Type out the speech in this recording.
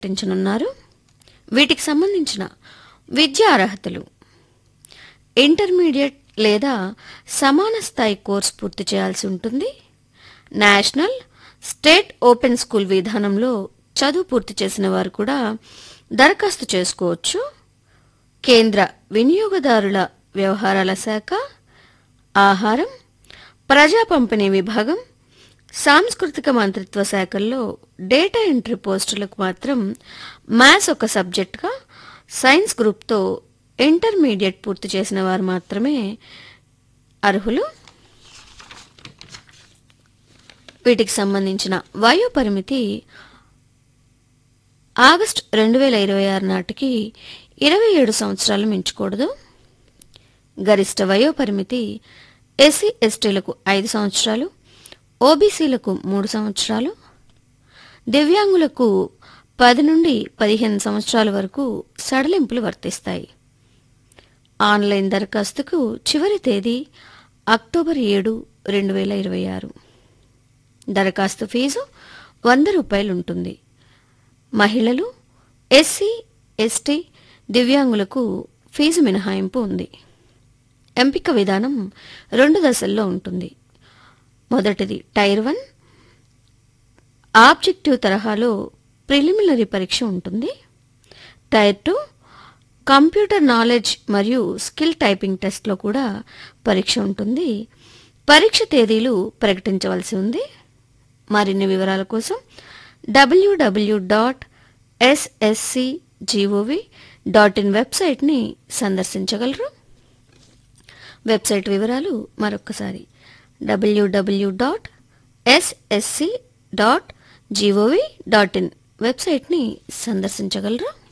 ప్రకటించనున్నారు వీటికి సంబంధించిన విద్యా అర్హతలు ఇంటర్మీడియట్ లేదా సమాన స్థాయి కోర్సు పూర్తి చేయాల్సి ఉంటుంది నేషనల్ స్టేట్ ఓపెన్ స్కూల్ విధానంలో చదువు పూర్తి చేసిన వారు కూడా దరఖాస్తు చేసుకోవచ్చు కేంద్ర వినియోగదారుల వ్యవహారాల శాఖ ఆహారం ప్రజా పంపిణీ విభాగం సాంస్కృతిక మంత్రిత్వ శాఖల్లో డేటా ఎంట్రీ పోస్టులకు మాత్రం మ్యాథ్స్ ఒక సబ్జెక్ట్గా సైన్స్ గ్రూప్తో ఇంటర్మీడియట్ పూర్తి చేసిన వారు మాత్రమే అర్హులు వీటికి సంబంధించిన వయో పరిమితి ఆగస్టు రెండు వేల ఇరవై ఆరు నాటికి ఇరవై ఏడు సంవత్సరాలు మించకూడదు గరిష్ట వయో పరిమితి ఎస్సీ ఎస్టీలకు ఐదు సంవత్సరాలు ఓబీసీలకు మూడు సంవత్సరాలు దివ్యాంగులకు పది నుండి పదిహేను సంవత్సరాల వరకు సడలింపులు వర్తిస్తాయి ఆన్లైన్ దరఖాస్తుకు చివరి తేదీ అక్టోబర్ ఏడు రెండు వేల ఇరవై ఆరు దరఖాస్తు ఫీజు వంద రూపాయలు ఉంటుంది మహిళలు ఎస్సీ ఎస్టీ దివ్యాంగులకు ఫీజు మినహాయింపు ఉంది ఎంపిక విధానం రెండు దశల్లో ఉంటుంది మొదటిది టైర్ వన్ ఆబ్జెక్టివ్ తరహాలో ప్రిలిమినరీ పరీక్ష ఉంటుంది టైర్ టూ కంప్యూటర్ నాలెడ్జ్ మరియు స్కిల్ టైపింగ్ టెస్ట్లో కూడా పరీక్ష ఉంటుంది పరీక్ష తేదీలు ప్రకటించవలసి ఉంది మరిన్ని వివరాల కోసం WWW dot SSC GOV dot in వెబ్సైట్ని సందర్శించగలరు వెబ్సైట్ వివరాలు మరొకసారి WWW dot SSC dot GOV dot in వెబ్సైట్ని సందర్శించగలరు